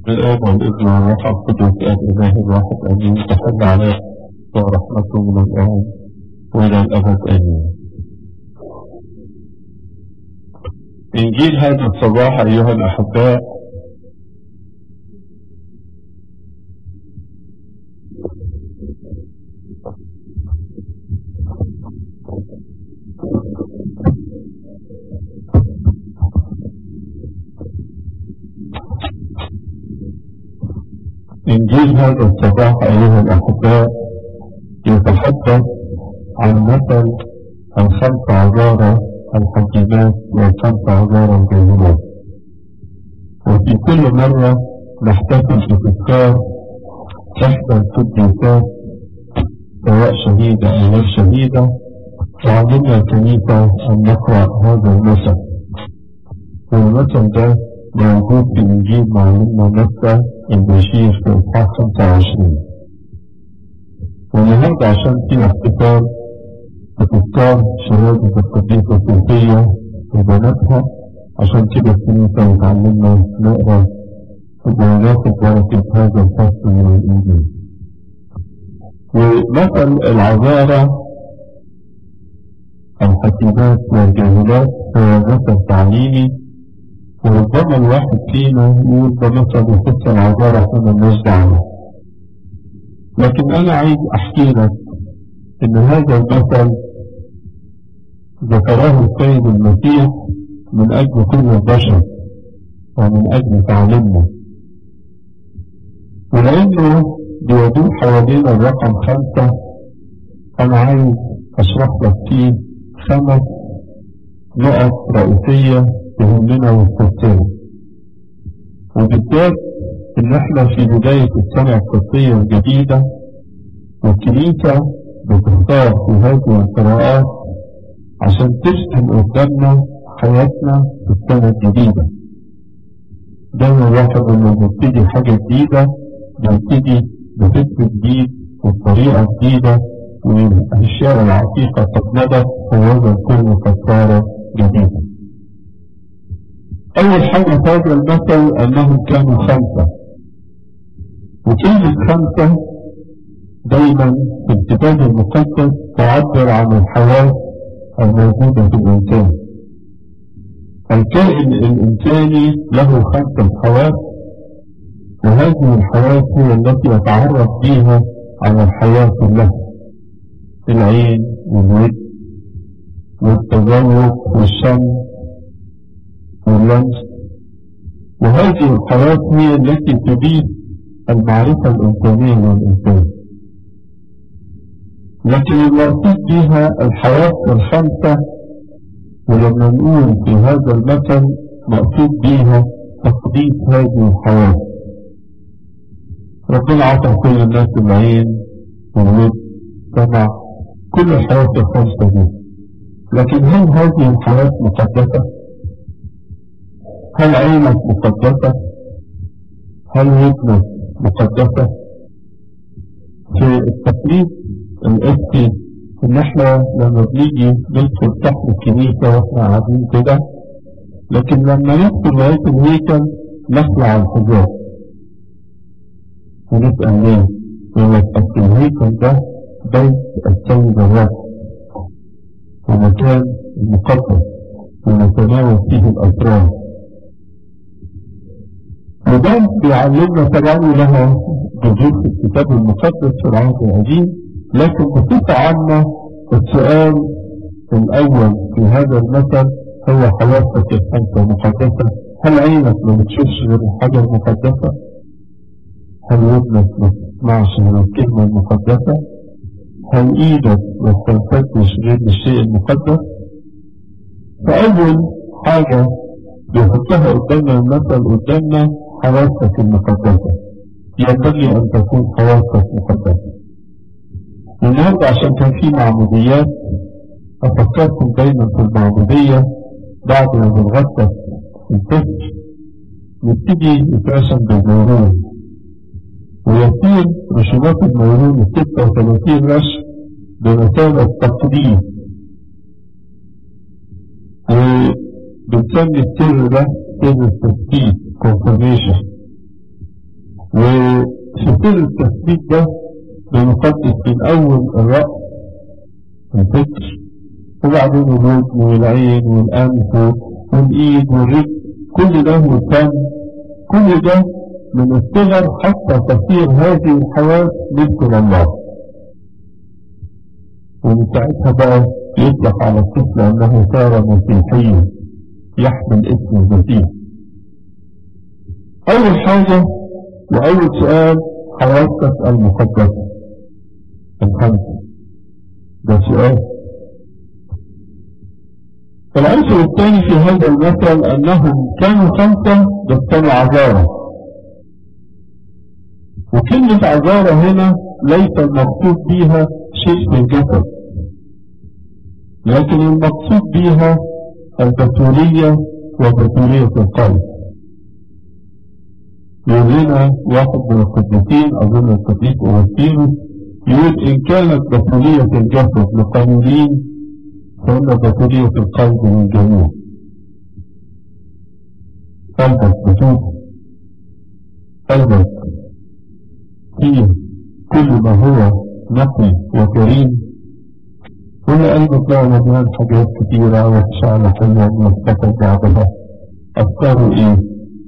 الآب والابن والروح القدس الإله الواحد آمين تحل عليه ورحمته من الآن وإلى الأبد آمين إنجيل هذا الصباح أيها الأحباء إنجيل هذا الصباح أيها الأحباء يتحدث عن مثل الخمس عذارى الحكيمات والخمس عذارى الجاهلات وفي كل مرة نحتفل بتذكار إحدى القديسات سواء شهيدة أو غير شهيدة تعلمنا الكنيسة أن نقرأ هذا المثل والمثل ده موجود في إنجيل معلمنا متى البشير في إصحاح 25 والنهارده عشان في احتفال بتذكار شهادة القديسة الصوفية وبناتها عشان كده الكنيسة بتعلمنا نقرا وناخد بركة هذا الفصل من الإنجيل. ومثل العذارى الحكيمات والجاهلات هو مثل تعليمي وربما الواحد فينا يقول ده مثل يخص العذارى احنا مالناش دعوة. لكن أنا عايز أحكي لك إن هذا المثل ذكره السيد المسيح من أجل كل البشر ومن أجل تعليمنا ولأنه بيدور حوالينا الرقم خمسة أنا عايز أشرح لك فيه خمس نقط رئيسية تهمنا وتخصنا وبالذات إن إحنا في بداية السنة القبطية الجديدة والكنيسة بتختار في هذه القراءات عشان ترسم قدامنا حياتنا في السنة الجديدة. دايما الواحد لما بيبتدي حاجة جديدة بيبتدي بفكر جديد وبطريقة جديدة والأشياء العتيقة قد ندت وهذا الكل كفارة جديدة. أول حاجة في هذا المثل أنهم كانوا خمسة وكلمة خمسة دايما في الكتاب المقدس تعبر عن الحياة الموجودة في الإنسان الكائن الإنساني له خمسة حواس وهذه الحواس هي التي يتعرف بها على الحياة كلها العين والود والتذوق والشم واللمس وهذه الحواس هي التي تبيد المعرفة الإنسانية للإنسان لكن المقصود بها الحواس الخمسة ولما نقول في هذا المثل مقصود بها تقديس هذه الحواس ربنا عطى كل الناس العين والود سمع كل الحواس الخمسة دي لكن هل هذه الحواس مقدسة؟ هل عينك مقدسة؟ هل ودنك مقدسة؟ في التقليد الاسكي ان احنا لما بنيجي ندخل تحت الكنيسة واحنا قاعدين كده لكن لما ندخل لغاية الهيكل نخلع الحجاب ونسأل ليه؟ يقول لك أصل الهيكل ده بيت السيد الرب ومكان مقدس ونتناول فيه الأسرار وده بيعلمنا طبعا لها جذور في الكتاب المقدس في العهد القديم لكن بصفة عامة السؤال الأول في هذا المثل هو حواسك الخمسة مقدسة هل عينك ما بتشوفش غير الحاجة المقدسة؟ هل ودنك ما بتسمعش غير الكلمة المقدسة؟ هل إيدك ما بتنفتش غير الشيء المقدس؟ فأول حاجة بيحطها قدامنا المثل قدامنا حواسك المقدسة ينبغي أن تكون حواسك مقدسة النهاردة عشان كان في معموديات أفكركم دايما في المعمودية بعد ما بنغطس الطفل نبتدي يترسم بالميرون ويصير رسومات الميرون ال 36 رسم بمثابة تقديم وبنسمي السر ده سر التثبيت confirmation وفي سر التثبيت ده بنقدس من أول الرأس الفكر وبعدين الوجه والعين والأنف والإيد والرجل كل ده والفم كل ده من الصغر حتى تصير هذه الحواس ملك الله ومن ساعتها بقى يطلق على الطفل أنه صار مسيحيا يحمل اسم المسيح أول حاجة وأول سؤال حواسك المقدسة الخمسة ده سؤال العنصر الثاني في هذا المثل أنهم كانوا خمسة بس كانوا عذارة وكلمة عذارة هنا ليس المقصود بها شيء في الجسد لكن المقصود بها البتولية وبتولية القلب يقول لنا واحد من القديسين أظن القديس أوسطينوس يقول إن كانت بتولية الجسد لقليلين فإن بطولية القلب للجميع قلبك بتوب قلبك فيه كل ما هو نقي وكريم ولا قلبك بقى مليان حاجات كتيرة وحشة على حلوة مستقل بعضها أفكاره إيه؟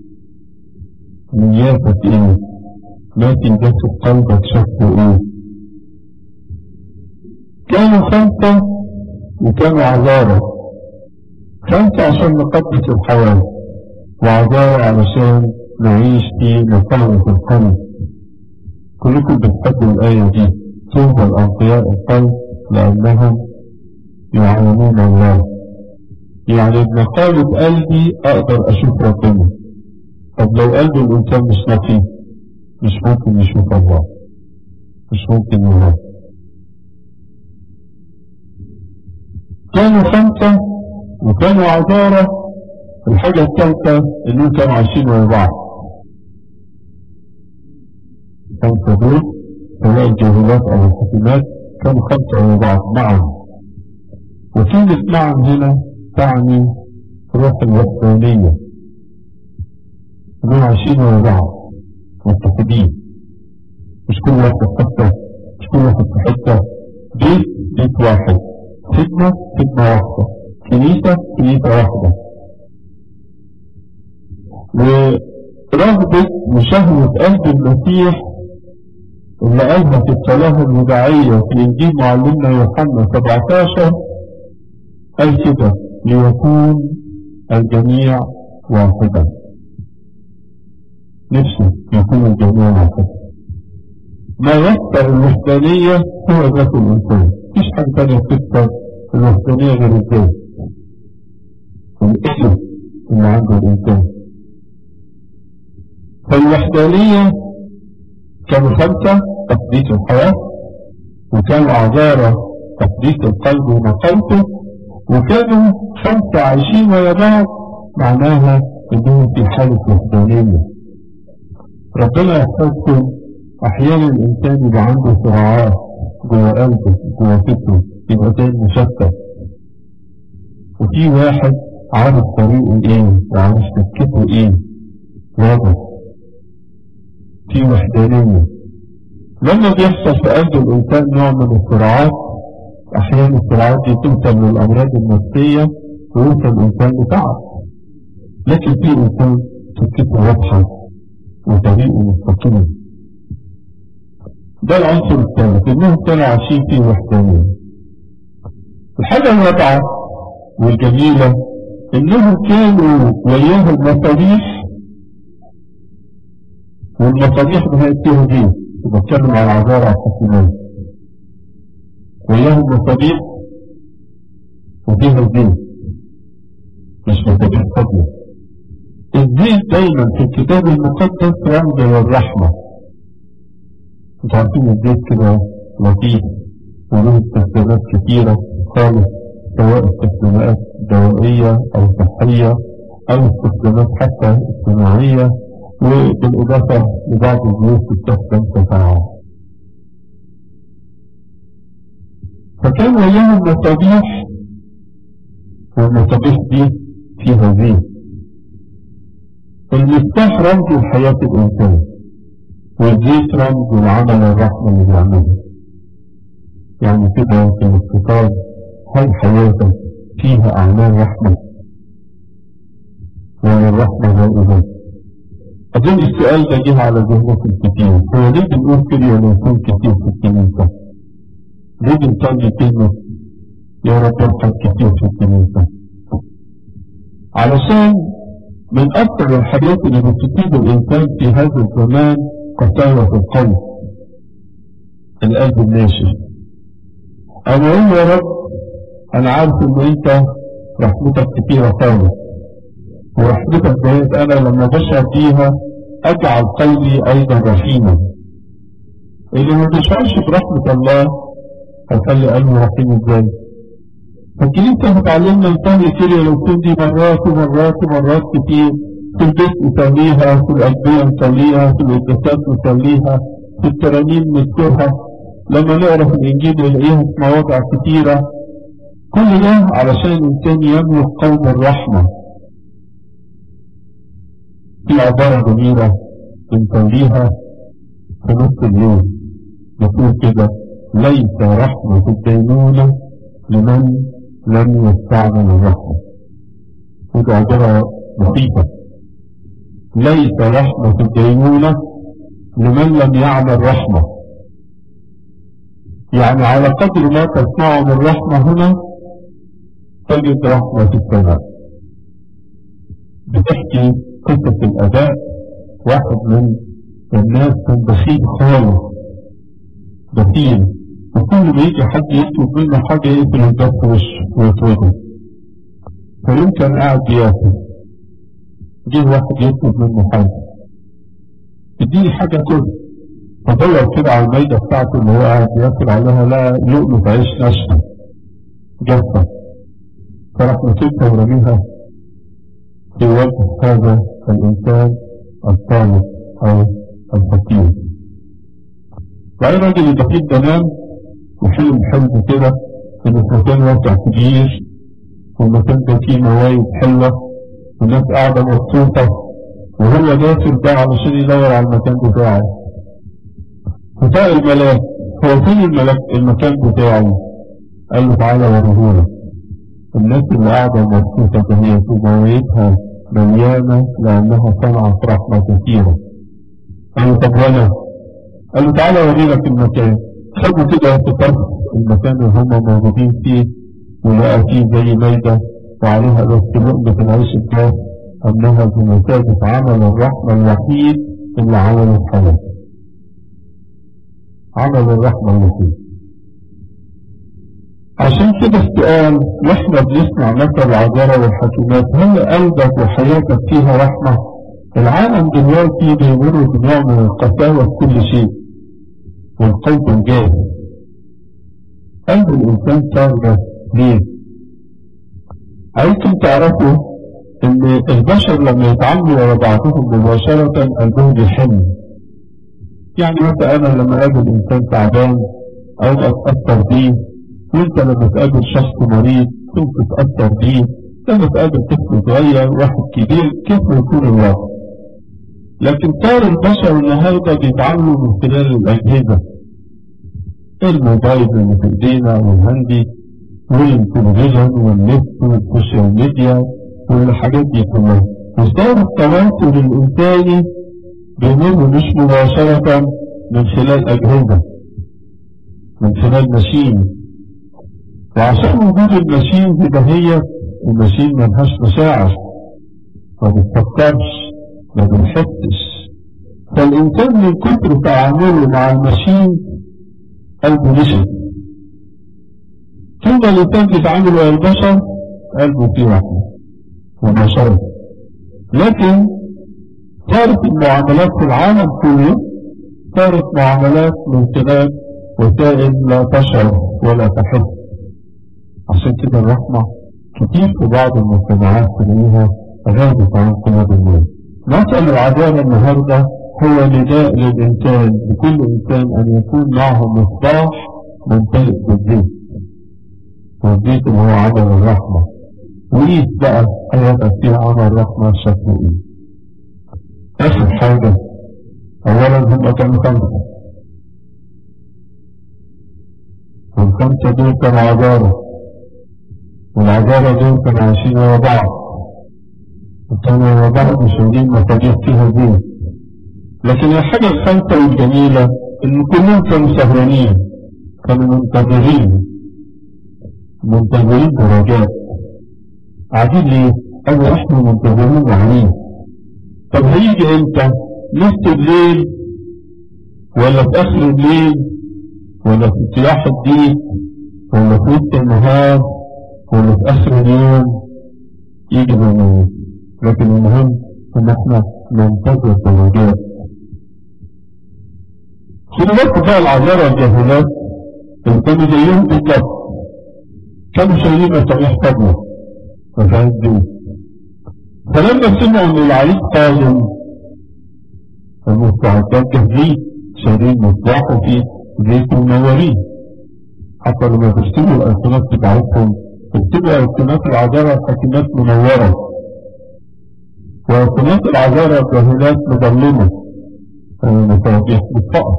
نياتك إيه؟ لكن جسد قلبك شكله إيه؟ كانوا خمسة وكانوا عذارة خمسة عشان نقدس الحياة وعذارة علشان نعيش في مقامة القلب كلكم بتحبوا الآية دي طوبى الأنقياء القلب لأنهم يعلمون الله يعني بمقالة قلبي أقدر أشوف ربنا طب لو قلب الإنسان مش نقي مش ممكن يشوف الله مش ممكن يراه كانوا خمسة وكانوا عذارة الحاجة الثالثة انهم كانوا عايشين مع بعض خمسة دول سواء الجاهلات او الحكومات كانوا خمسة مع بعض معا وكلمة معا هنا تعني روح الوحدانية انهم عايشين مع بعض متحدين مش كل واحد في حتة مش كل واحد في حتة بيت بيت واحد خدمة خدمة واحدة كنيسة كنيسة واحدة ورغبة وشهوة قلب المسيح اللي قالها في الصلاة الوداعية في إنجيل معلمنا يوحنا 17 قال كده ليكون الجميع واحدا نفسه يكون الجميع واحدا ما يكثر الوحدانية هو ذات الإنسان مفيش حاجة تانية تكثر الوحدانية غير الذات الاسم اللي عنده الإنسان فالوحدانية كانوا خمسة تقديس الحياة وكانوا عذارة تقديس القلب ونقلته وكانوا خمسة عايشين ويا بعض معناها انهم في حالة وحدانية ربنا يحفظكم احيانا الانسان يبقى عنده صراعات جوه قلبه جوه فكره يبقى زي مشتت وفي واحد عارف طريقه ايه وعارف سكته ايه واضح في وحدانية لما بيحصل في قلب الإنسان نوع من الصراعات أحيانا الصراعات دي توصل للأمراض النفسية ويوصل الإنسان لتعب لكن في إنسان سكته واضحة وطريقه مستقيم ده العنصر الثالث إنهم كانوا عايشين في وحدانية الحاجة الرابعة والجميلة إنهم كانوا وياهم مصابيح والمصابيح بهذه دي بتكلم على العذارى على الحكومات وياهم مصابيح وفيها الزيت مش مصابيح فاضية الزيت دايما في الكتاب المقدس رمز للرحمة انتوا عارفين الزيت كده لطيف وله استخدامات كتيرة خالص سواء استخدامات دوائية أو صحية أو استخدامات حتى اجتماعية وبالإضافة لبعض الزيوت تستخدم كفاعة فكان وياهم مصابيح والمصابيح دي فيها زيت المفتاح رمز لحياة الإنسان والزيت رمز العمل الرحمة اللي بيعمله يعني كده في الكتاب هل حياتك فيها أعمال رحمة ولا الرحمة غائبة أظن السؤال ده جه على ذهنك الكثير هو ليه بنقول كده ولا يكون كتير في الكنيسة ليه بنصلي كلمة يا رب ارحم كتير في الكنيسة علشان من أكثر الحاجات اللي بتصيب الإنسان في هذا الزمان قساوة القلب القلب الناشف أنا أقول يا رب أنا عارف إن أنت رحمتك كتيرة خالص ورحمتك ديت أنا لما بشعر فيها أجعل قلبي أيضا رحيما اللي ما بيشعرش برحمة الله هيخلي قلبه رحيم إزاي؟ فالكنيسة بتعلمنا نصلي كده لو كنت مرات ومرات ومرات كتير في البيت نصليها في الأدبية نصليها في القداسات نصليها في الترانيم نذكرها لما نقرا في الإنجيل نلاقيها في مواضع كتيرة كل ده علشان الإنسان يملك قوم الرحمة في عبارة جميلة بنصليها في نص الليل بتقول كده ليس رحمة الدينونة لمن لم يستعمل الرحمة ودي عبارة لطيفة ليس رحمة الدينونة لمن لم يعمل رحمة يعني على قدر ما تصنعه من رحمة هنا تجد رحمة في السماء بتحكي قصة الأداء واحد من الناس كان بخيل خالص بخيل وكل ما يجي حد يطلب منه حاجة يقفل الباب في وشه ويطرده فيوم كان قاعد بياكل جه واحد يطلب منه حاجة اديني حاجة كل فدور كده على الميدة بتاعته اللي هو قاعد بياكل عليها لا لقمة عيش ناشفة جافة فراح مسكها ورميها في وجه هذا الإنسان الطالب أو الفقير وبعدين الراجل البخيل ده نام وحلم حلم كده إن المكان واسع كبير والمكان ده فيه مواهب حلوة والناس قاعدة مبسوطة وهو داخل بقى علشان يدور على المكان بتاعه بتاع الملاك هو فين الملاك المكان بتاعه قال له تعالى وريهولك الناس اللي قاعدة مبسوطة دهيت ومواهبها مليانة لأنها صنعت رحمة كثيرة قال له طب وأنا قال له تعالى أوريلك المكان خدوا كده في طرف المكان اللي هم موجودين فيه ولقى فيه زي ميدة وعليها بس لقمة العيش الجاف أنها بمثابة عمل الرحمة الوحيد اللي عمله في حياته عمل الرحمة الوحيد عشان كده السؤال واحنا بنسمع مثل العذارى والحكومات هل قلبك وحياتك فيها رحمة؟ العالم دلوقتي بيمر بنوع من القساوة في كل شيء والقلب الجاهل قلب الإنسان صار ليه؟ عايزكم تعرفوا إن البشر لما يتعاملوا مع بعضهم مباشرة قلبهم بيحن يعني مثلا أنا لما أقابل إنسان تعبان أو أتأثر بيه وأنت لما تقابل شخص مريض كنت تتأثر بيه لما تقابل طفل صغير واحد كبير كيف يكون الوضع لكن صار البشر النهارده بيتعاملوا من خلال الأجهزة الموبايل اللي في إيدينا والهندي والتلفزيون والنت والسوشيال ميديا والحاجات دي كلها وصار التواصل الإنساني بيمر مش مباشرة من خلال أجهزة من خلال ماشين وعشان وجود الماشين دي هي الماشين ملهاش مشاعر ما بتفكرش ما بنحسش فالإنسان من كتر تعامله مع الماشين قلبه نشف ثم الإنسان بيتعامل مع البشر قلبه فيه رحمة وبشرة لكن صارت المعاملات في العالم كله صارت معاملات من خلال وسائل لا تشعر ولا تحس عشان كده الرحمة كتير في بعض المجتمعات تلاقيها غابت عن قلوب الناس مسألة العدالة النهاردة هو نداء للإنسان لكل إنسان أن يكون معه مصباح ممتلئ بالزيت والزيت اللي هو عمل الرحمة وإيه بقى حياتك فيها عمل الرحمة شكله إيه آخر حاجة أولا هم كانوا خمسة والخمسة دول كانوا عذارة والعذارة دول كانوا عايشين ورا بعض وكانوا ورا بعض شايلين مفاتيح فيها زيت لكن الحاجة الخمسة والجميلة إن كلهم كانوا سهرانين كانوا منتظرين منتظرين برجاء عجيب ليه؟ قالوا احنا منتظرين وعليه طب هيجي امتى؟ نص الليل ولا في اخر الليل ولا في صياح الديك ولا في وسط النهار ولا في اخر اليوم يجي بالنهار لكن المهم ان احنا ننتظر برجاء خدوا بالكم بقى العذارى الجاهلات اللي كانوا زيهم بالظبط كانوا شايلين مصابيح فضله مصابيح دي فلما سمعوا ان العريس قادم المستعدات جاهزين شايلين مصباح وفي زيت منورين حتى لما ترسلوا الألسنات بتاعتهم تكتبوا ألسنات العذارى حكيمات منورة وألسنات العذارى جاهلات مظلمة مصابيح بالفقر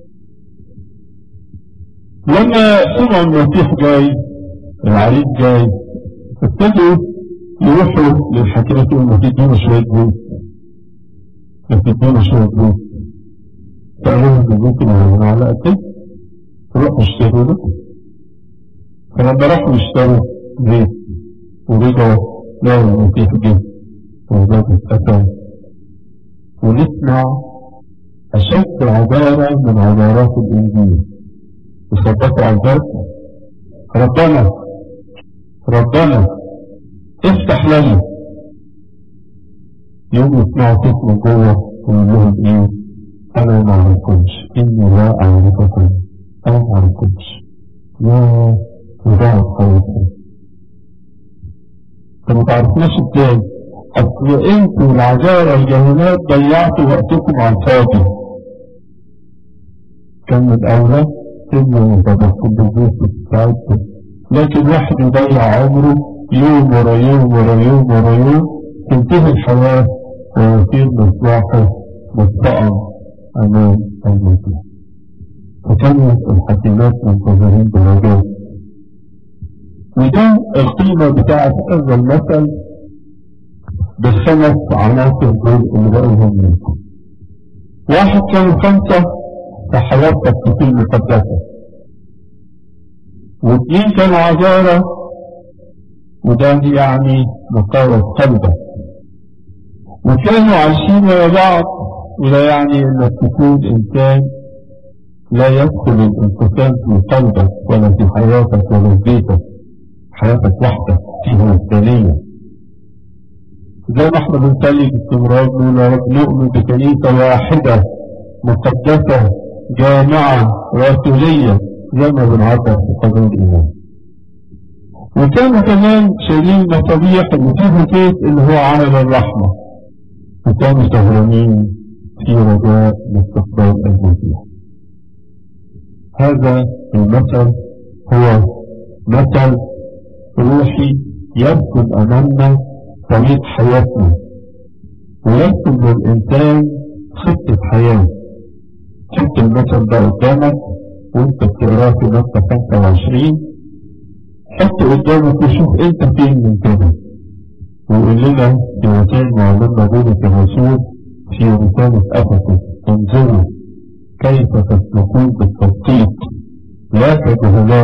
لما سمعوا المسيح جاي العريس جاي ابتدوا يروحوا للحكيمة يقولوا تدينا شوية زيت تدينا شوية زيت فقالوا لهم ممكن معلقة زيت روحوا اشتروا له فلما راحوا يشتروا زيت ورجعوا لقوا المسيح جه وزاد اتقتل ونسمع أشد عبارة من عبارات الإنجيل وصدقوا على الباب ربنا ربنا افتح لنا يوم يسمعوا صوت من جوه ويقول لهم ايه انا ما اعرفكمش اني لا اعرفكم انا ما اعرفكمش يا وضعت خوفي فما تعرفناش ازاي اصل انتوا العذارى الجاهلات ضيعتوا وقتكم على الفاضي كان من الاولى انه يتدخل بالجيش بتاعتكم لكن واحد يضيع عمره يوم ورا يوم ورا يوم ورا يوم تنتهي الحياة ويصير مصباحه مستقم أمام المسيح فكانت الحكيمات منتظرين بالرجاء وده القيمة بتاعت هذا المثل بالخمس عناصر دول اللي بقولهم لكم واحد كانوا خمسة في حياة تكتيك المقدسة واثنين كانوا عذارى وده يعني مقاوة قلبه وكانوا عايشين ورا بعض وده يعني انك تكون انسان لا يدخل الانقسام في قلبك ولا في حياتك ولا في بيتك حياتك وحدك فيها الثانية زي ما احنا بنصلي باستمرار نقول يا رب نؤمن بكنيسة واحدة مقدسة جامعة رسولية زي ما بنعبر في قانون الإيمان وكانوا كمان شايلين مصابيح اللي فيه زيت اللي هو عمل الرحمة وكانوا سهرانين في رجاء لاستقبال المسيح هذا المثل هو مثل روحي يرسم أمامنا طريق حياتنا ويرسم للإنسان خطة حياة حط المثل ده قدامك وانت بتقراه في متى 25 حط قدامك وشوف انت فين من كده ويقول لنا في رسائل معلمنا بولس الرسول في رسالة أفسس انظروا كيف تسلكون بالتدقيق لا كجهلاء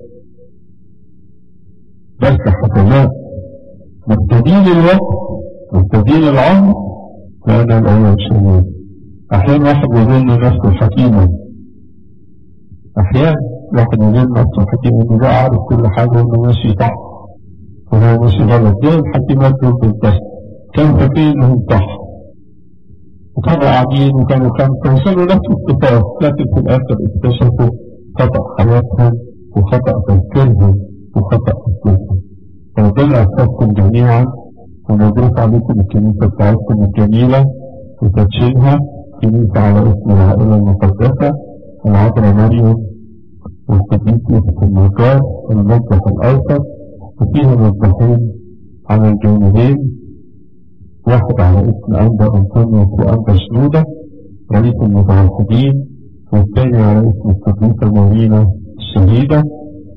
بل كحكماء مبتدين الوقت مبتدين العمر لأن الأيام شديد أحيانا واحد يظن نفسه حكيما أحيانا واحد يظن نفسه حكيما إنه ده عارف كل حاجة وإنه ماشي صح وهو ماشي غلط زي الحكيمات دول بالظبط كان فاكرين إنهم صح وكانوا قاعدين وكانوا خمسة وصلوا نفس الصفات لكن في الآخر اكتشفوا خطأ حياتهم وخطأ تفكيرهم وخطأ أسلوبهم فربنا يحفظكم جميعا ومبروك عليكم الكنيسة بتاعتكم الجميلة وتدشينها كنيسة على اسم العائلة المقدسة العذراء مريم والقديس يوسف المجار المذبح الأوسط وفيها مذبحين على الجانبين واحد على اسم أنبا أنطونيوس وأنبا شنودة رئيس المتوحدين والثاني على اسم القديسة مارينا الشهيدة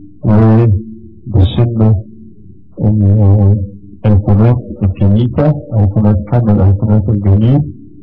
وبسمة أيقونات الكنيسة أيقونات حمل أيقونات الجميل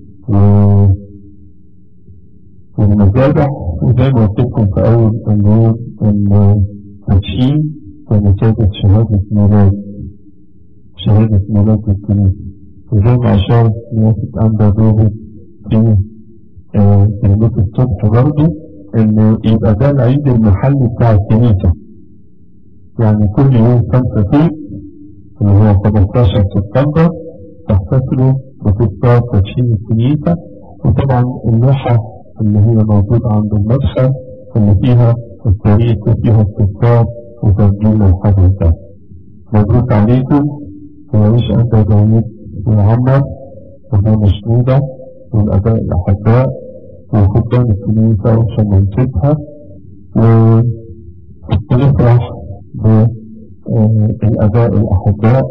والمذابح وزي ما قلت لكم في أول النور إن التدشين كان شهادة شهادة ميلاد شهادة ميلاد الكنيسة وزي ما أشار نيافة أنبا دوبي في كلمة الصبح برضه إنه يبقى ده العيد المحلي بتاع الكنيسة يعني كل يوم خمسة فيه اللي هو 15 سبتمبر تحتفلوا بتذكار تدشين الكنيسة وطبعا اللوحة اللي هي موجودة عند المدخل اللي فيها التاريخ وفيها التذكار وتسجيل الحدث ده مبروك عليكم ويعيش أنت جميل وعمر وهي مشهودة والأداء الأحباء وخدام الكنيسة وشمنتها ونفرح بالأداء الأحباء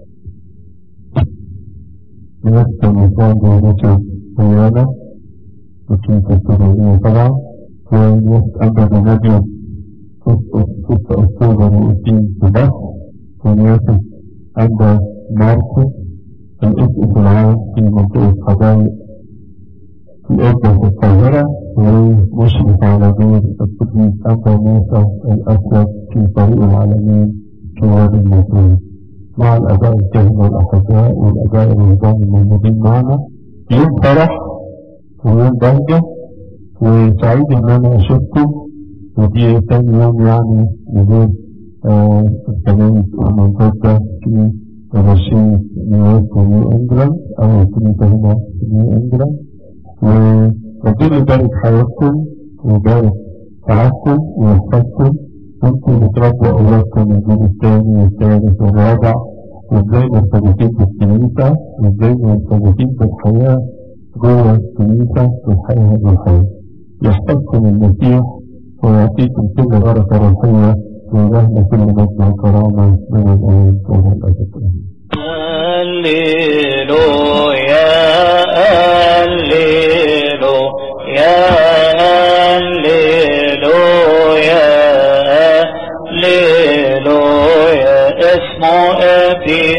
بنفس النظام دورته ويانا وكنت السورية طبعا ويسأل بنادي ست أكتوبر وإثنين في مصر ونياسة عند ماركو الاسم العام في منطقة حدائق الأردن في القاهرة ومشرف على دور القديس أبا موسى الأسود في طريق العالمين في وادي المطلوب مع الأداء الكهنة والأحباء والأداء الرهبان الموجودين معنا يوم فرح ويوم بهجة وسعيد إن أنا أشوفكم ودي تاني يوم يعني نزول الكنائس المنطقة في رشيد نيويورك ونيو إنجلاند أو الكنيسة هنا في نيو إنجلاند وربنا يبارك حياتكم ويبارك تعبكم ويحفظكم وانتم بتربوا أولادكم الجيل الثاني والثالث والرابع وازاي مرتبطين بالكنيسة وازاي مرتبطين بالحياة جوه الكنيسة والحياة الروحية يحفظكم المسيح ويعطيكم كل بركة روحية وإلهنا كل مجد وكرامة من الآن وإلى الأبد هللويا هللويا هللويا هللويا اسمه ابي